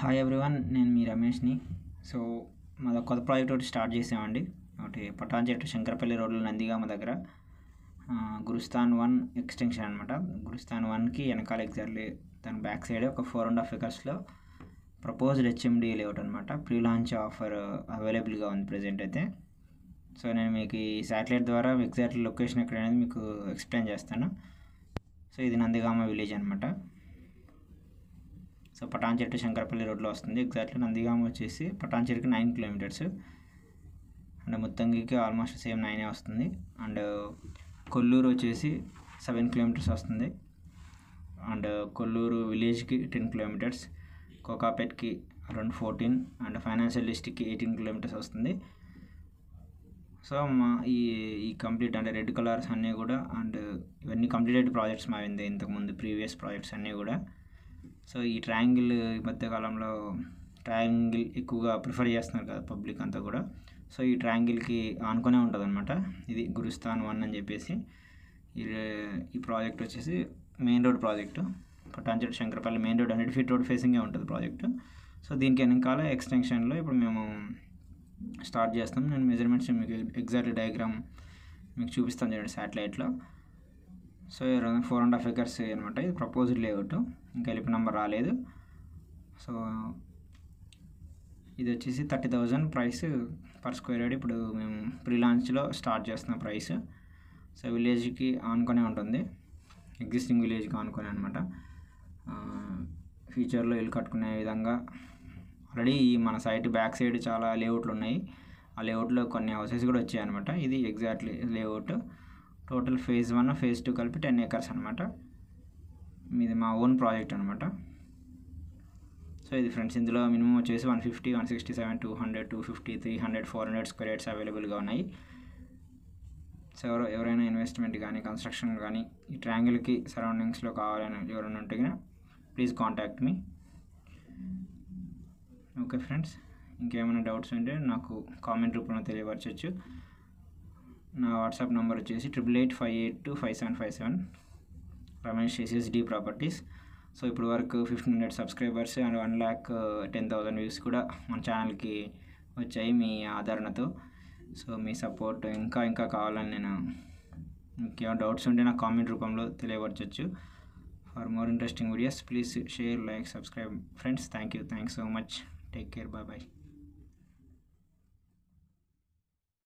hi everyone నేను మీ రమేష్ని so మాది కొత్త ప్రాజెక్ట్ ఒకటి స్టార్ట్ చేసామండి ఒకటి పటాన్ చెట్టు శంకరపల్లి రోడ్లో నందిగామ దగ్గర ఆ, గురుస్థాన్ వన్ ఎక్స్టెన్షన్ అనమాట గురుస్థాన్ వన్కి వెనకాల ఎగ్జాక్ట్లీ దాని బ్యాక్ సైడ్ ఒక ఫోర్ అండ్ హాఫ్ ఎకర్స్లో ప్రపోజ్డ్ హెచ్ఎండి లేఅవుట్ అనమాట ప్రీ లాంచ్ ఆఫర్ అవైలబుల్గా ఉంది ప్రజెంట్ అయితే సో నేను మీకు ఈ శాటిలైట్ ద్వారా ఎగ్జాక్ట్ లొకేషన్ ఎక్కడ అనేది మీకు ఎక్స్ప్లెయిన్ చేస్తాను సో ఇది నందిగామ విలేజ్ అనమాట సో పటాన్ చెట్టు శంకరపల్లి రోడ్లో వస్తుంది ఎగ్జాక్ట్లీ నందిగామ వచ్చేసి పటాన్ చెట్టుకి నైన్ కిలోమీటర్స్ అండ్ ముత్తంగికి ఆల్మోస్ట్ సేమ్ నైనే వస్తుంది అండ్ కొల్లూరు వచ్చేసి సెవెన్ కిలోమీటర్స్ వస్తుంది అండ్ కొల్లూరు విలేజ్కి టెన్ కిలోమీటర్స్ కోకాపేట్కి అరౌండ్ ఫోర్టీన్ అండ్ ఫైనాన్షియల్ డిస్ట్రిక్ట్కి ఎయిటీన్ కిలోమీటర్స్ వస్తుంది సో మా ఈ ఈ కంప్లీట్ అంటే రెడ్ కలర్స్ అన్నీ కూడా అండ్ ఇవన్నీ కంప్లీటెడ్ ప్రాజెక్ట్స్ మావింది ఇంతకుముందు ప్రీవియస్ ప్రాజెక్ట్స్ అన్నీ కూడా సో ఈ ట్రయాంగిల్ ఈ మధ్యకాలంలో ట్రయాంగిల్ ఎక్కువగా ప్రిఫర్ చేస్తున్నారు కదా పబ్లిక్ అంతా కూడా సో ఈ ట్రయాంగిల్కి ఆనుకునే ఉంటుంది అనమాట ఇది గురుస్థాన్ వన్ అని చెప్పేసి ఈ ఈ ప్రాజెక్ట్ వచ్చేసి main road project Patancheru Shankarpally main road hundred feet road ఫేసింగే ఉంటుంది ప్రాజెక్టు సో దీనికి వెనకాల ఎక్స్టెన్షన్లో ఇప్పుడు మేము స్టార్ట్ చేస్తాం నేను మెజర్మెంట్స్ మీకు ఎగ్జాక్ట్ డయాగ్రామ్ మీకు చూపిస్తాను చూడండి శాటిలైట్లో so four and half acres అనమాట ఇది ప్రపోజ్డ్ లేఅవుట్ ఇంకా ఎలిపి నెంబర్ రాలేదు సో ఇది వచ్చేసి thirty thousand price per square yard ఇప్పుడు మేము ప్రీ లాంచ్లో స్టార్ట్ చేస్తున్న ప్రైస్ సో విలేజ్కి ఆనుకొనే ఉంటుంది ఎగ్జిస్టింగ్ విలేజ్కి ఆనుకొని అనమాట ఫ్యూచర్లో ఇల్లు కట్టుకునే విధంగా ఆల్రెడీ మన సైట్ బ్యాక్ సైడ్ చాలా లేఅవుట్లు ఉన్నాయి ఆ లేఅవుట్లో కొన్ని హౌసెస్ కూడా వచ్చాయి అనమాట ఇది exactly layout total phase one phase two కలిపి టెన్ ఏకర్స్ అనమాట మీది మా ఓన్ ప్రాజెక్ట్ అనమాట సో ఇది ఫ్రెండ్స్ ఇందులో మినిమం వచ్చేసి one fifty one sixty seven two hundred two fifty three hundred four hundred square yards అవైలబుల్గా ఉన్నాయి సో ఎవరు ఎవరైనా ఇన్వెస్ట్మెంట్ కానీ కన్స్ట్రక్షన్ కానీ ఈ ట్రయాంగిల్కి సరౌండింగ్స్లో కావాలని ఎవరైనా ఉంటే please contact me okay friends ఇంకేమైనా డౌట్స్ ఉంటే నాకు కామెంట్ రూపంలో తెలియపరచవచ్చు నా వాట్సాప్ నెంబర్ వచ్చేసి triple eight five eight two five seven five seven Ramesh SSD properties so ఇప్పుడు వరకు fifteen hundred subscribers and one lakh ten thousand views కూడా మన ఛానల్కి వచ్చాయి మీ ఆదరణతో సో మీ సపోర్ట్ ఇంకా ఇంకా కావాలని నేను మీకు ఏమైనా డౌట్స్ ఉంటే నాకు కామెంట్ రూపంలో తెలియపరచవచ్చు for more interesting videos please share like subscribe friends thank you thanks so much take care bye bye